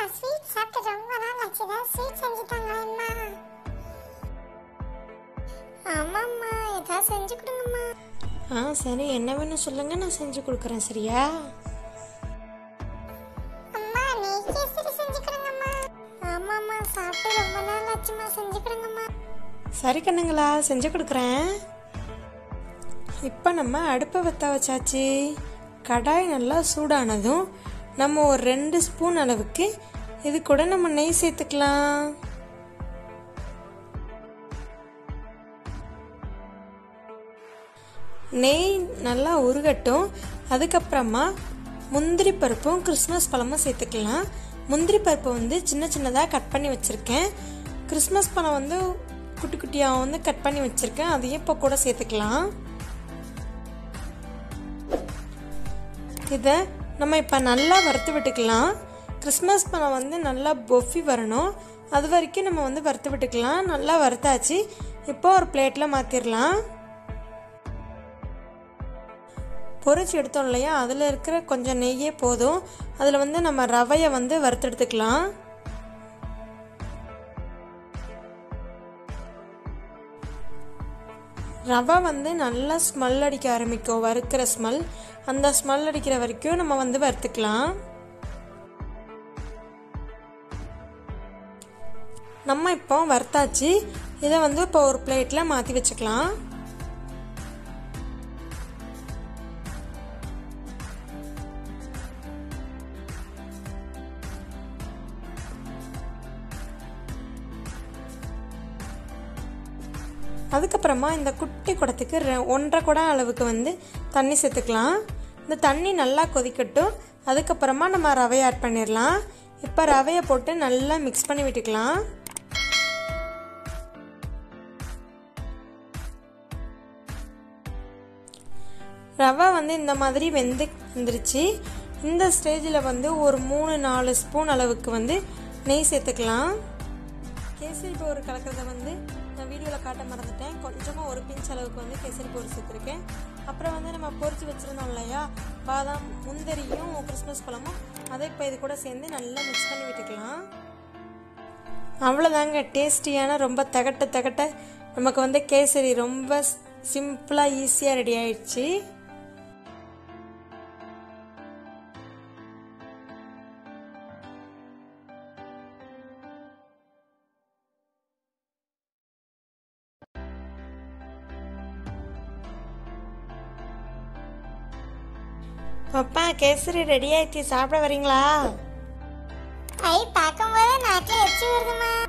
sweet சாப்பிட்டு ரொம்ப நாள் ஆச்சு ஏதாவது ஸ்வீட் செஞ்சு தாங்களேம்மா ஆமாம்மா ஏதாவது செஞ்சு கொடுங்கம்மா ஆ சரி என்ன வேணும் சொல்லுங்க நான் செஞ்சு கொடுக்குறேன் சரியா அம்மா நெய் கேசரி செஞ்சு கொடுங்கம்மா ஆமாம்மா சாப்பிட்டு ரொம்ப நாள் ஆச்சுமா செஞ்சு கொடுங்கம்மா சரி கண்ணுங்களா செஞ்சு கொடுக்குறேன் இப்போ நம்ம அடுப்பை வத்த வச்சாச்சு கடாய் நல்லா சூடானதும் நம்ம ஒரு ரெண்டு ஸ்பூன் அளவுக்கு இது கூட நம்ம நெய் சேர்த்துக்கலாம் நெய் நல்லா உருகட்டும் அதுக்கப்புறமா முந்திரி பருப்பும் கிறிஸ்மஸ் பழமும் சேர்த்துக்கலாம் முந்திரி பருப்பை வந்து சின்ன சின்னதாக கட் பண்ணி வச்சுருக்கேன் கிறிஸ்மஸ் பழம் வந்து குட்டி குட்டியாக வந்து கட் பண்ணி வச்சுருக்கேன் அதையும் இப்போ கூட சேர்த்துக்கலாம் இதை நம்ம இப்போ நல்லா வறுத்து விட்டுக்கலாம் கிறிஸ்மஸ் பழம் வந்து நல்லா பொஃபி வரணும் அது வரைக்கும் நம்ம வந்து வறுத்து விட்டுக்கலாம் நல்லா வறுத்தாச்சு இப்போ ஒரு பிளேட்டில் மாற்றிடலாம் பொரிச்சு எடுத்தோம் இல்லையா அதில் இருக்கிற கொஞ்சம் நெய்யே போதும் அதில் வந்து நம்ம ரவையை வந்து வறுத்தெடுத்துக்கலாம் ரவை வந்து நல்லா ஸ்மெல் அடிக்க ஆரம்பிக்கும் வறுக்கிற ஸ்மெல் அந்த ஸ்மெல் அடிக்கிற வரைக்கும் நம்ம வந்து வறுத்துக்கலாம் நம்ம இப்போ வறுத்தாச்சு இதை வந்து இப்போ ஒரு பிளேட்டில் மாற்றி வச்சுக்கலாம் அதுக்கப்புறமா இந்த குட்டி குடத்துக்கு ரெ- ஒன்றரை குடம் அளவுக்கு வந்து தண்ணி சேர்த்துக்கலாம் இந்த தண்ணி நல்லா கொதிக்கட்டும் அதுக்கப்புறமா நம்ம ரவையை ஆட் பண்ணிடலாம் இப்போ ரவையை போட்டு நல்லா மிக்ஸ் பண்ணி விட்டுக்கலாம் ரவை வந்து இந்த மாதிரி வெந்து வந்துருச்சு இந்த ஸ்டேஜில் வந்து ஒரு மூணு நாலு ஸ்பூன் அளவுக்கு வந்து நெய் சேர்த்துக்கலாம் கேசரி பவுடர் கலக்கிறத வந்து நான் வீடியோவில் காட்ட மறந்துட்டேன் கொஞ்சமாக ஒரு பிஞ்ச் அளவுக்கு வந்து கேசரி பவுடர் சேர்த்துருக்கேன் அப்புறம் வந்து நம்ம பொரிச்சு வச்சுருந்தோம் இல்லையா பாதாம் முந்திரியும் கிறிஸ்மஸ் பழமும் அதை இப்போ இது கூட சேர்ந்து நல்லா மிக்ஸ் பண்ணி விட்டுக்கலாம் அவ்வளோதாங்க டேஸ்டியான ரொம்ப தகட்ட தகட்ட நமக்கு வந்து கேசரி ரொம்ப சிம்பிளாக ஈஸியாக ரெடி ஆயிடுச்சு அப்பா கேசரி ரெடி ஆயிடுச்சு சாப்பிட வரீங்களா ஐ பார்க்கும்போது நாட்டில் எச்சி வருதுமா